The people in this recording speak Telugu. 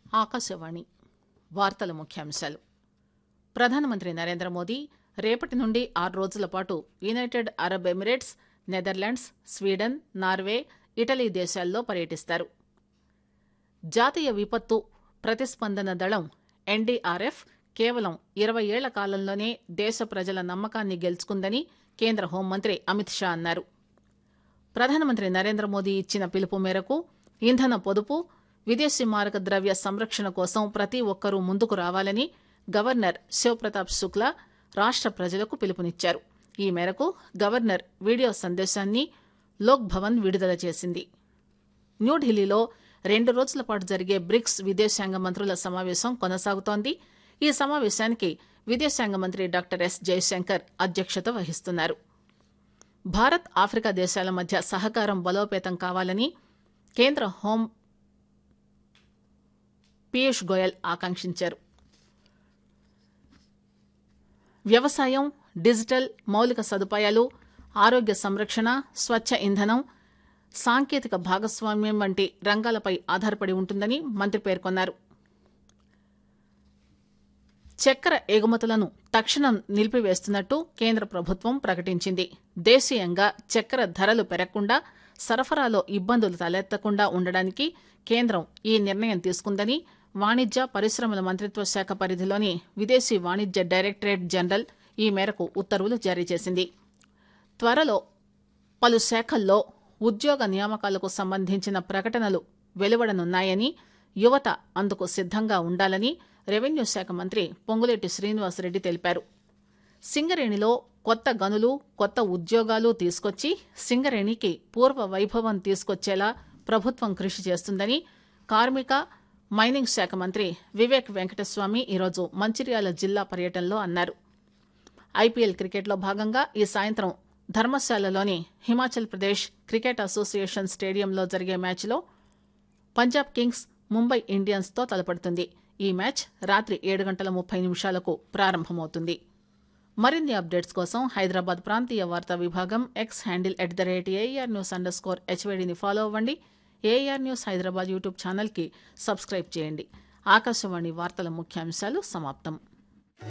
ఆకాశవాణి వార్తల ముఖ్యాంశాలు ప్రధానమంత్రి నరేంద్ర మోదీ రేపటి నుండి ఆరు రోజుల పాటు United Arab Emirates Netherlands Sweden Norway Italy దేశాల్లో పర్యటిస్తారు జాతీయ విపత్తు ప్రతిస్పందన దళం ఎన్డీఆర్ఎఫ్ కేవలం ఇరవై ఏళ్ల కాలంలోనే దేశ ప్రజల నమ్మకాన్ని గెలుచుకుందని కేంద్ర హోంమంత్రి అమిత్ షా అన్నారు ప్రధానమంత్రి నరేంద్ర మోదీ ఇచ్చిన పిలుపు మేరకు ఇంధన పొదుపు విదేశీ మారక ద్రవ్య సంరక్షణ కోసం ప్రతి ఒక్కరూ ముందుకు రావాలని గవర్నర్ శివప్రతాప్ శుక్లా రాష్ట ప్రజలకు పిలుపునిచ్చారు ఈ మేరకు గవర్నర్ వీడియో సందేశాన్ని లోక్ భవన్ విడుదల చేసింది న్యూఢిల్లీలో రెండు రోజుల పాటు జరిగే బ్రిక్స్ విదేశాంగ మంత్రుల సమావేశం కొనసాగుతోంది ఈ సమావేశానికి విదేశాంగ మంత్రి డాక్టర్ ఎస్ జయశంకర్ అధ్యక్షత వహిస్తున్నారు భారత్ ఆఫ్రికా దేశాల మధ్య సహకారం బలోపేతం కావాలని కేంద్ర హోం పీయూష్ గోయల్ ఆకాంక్షించారు వ్యవసాయం డిజిటల్ మౌలిక సదుపాయాలు ఆరోగ్య సంరక్షణ స్వచ్ఛ ఇంధనం సాంకేతిక భాగస్వామ్యం వంటి రంగాలపై ఆధారపడి ఉంటుందని మంత్రి పేర్కొన్నారు చక్కెర ఎగుమతులను తక్షణం నిలిపివేస్తున్నట్టు కేంద్ర ప్రభుత్వం ప్రకటించింది దేశీయంగా చక్కెర ధరలు పెరగకుండా సరఫరాలో ఇబ్బందులు తలెత్తకుండా ఉండడానికి కేంద్రం ఈ నిర్ణయం తీసుకుందని వాణిజ్య పరిశ్రమల మంత్రిత్వ శాఖ పరిధిలోని విదేశీ వాణిజ్య డైరెక్టరేట్ జనరల్ ఈ మేరకు ఉత్తర్వులు జారీ చేసింది త్వరలో పలు శాఖల్లో ఉద్యోగ నియామకాలకు సంబంధించిన ప్రకటనలు వెలువడనున్నాయని యువత అందుకు సిద్దంగా ఉండాలని రెవెన్యూ శాఖ మంత్రి పొంగులేటి శ్రీనివాసరెడ్డి తెలిపారు సింగరేణిలో కొత్త గనులు కొత్త ఉద్యోగాలు తీసుకొచ్చి సింగరేణికి పూర్వ వైభవం తీసుకొచ్చేలా ప్రభుత్వం కృషి చేస్తుందని కార్మిక మైనింగ్ శాఖ మంత్రి వివేక్ వెంకటస్వామి ఈరోజు మంచిర్యాల జిల్లా పర్యటనలో అన్నారు ఐపీఎల్ క్రికెట్లో భాగంగా ఈ సాయంత్రం ధర్మశాలలోని హిమాచల్ ప్రదేశ్ క్రికెట్ అసోసియేషన్ స్టేడియంలో జరిగే మ్యాచ్లో పంజాబ్ కింగ్స్ ముంబై ఇండియన్స్తో తలపడుతుంది ఈ మ్యాచ్ రాత్రి ఏడు గంటల ముప్పై నిమిషాలకు ప్రారంభమవుతుంది మరిన్ని అప్డేట్స్ కోసం హైదరాబాద్ ప్రాంతీయ వార్తా విభాగం X handle at the rate AR news underscore స్కోర్ హెచ్వేడిని ఫాలో అవ్వండి ఏఆర్ న్యూస్ హైదరాబాద్ యూట్యూబ్ ఛానల్కి సబ్స్క్రైబ్ చేయండి ఆకాశవాణి వార్తల ముఖ్యాంశాలు సమాప్తం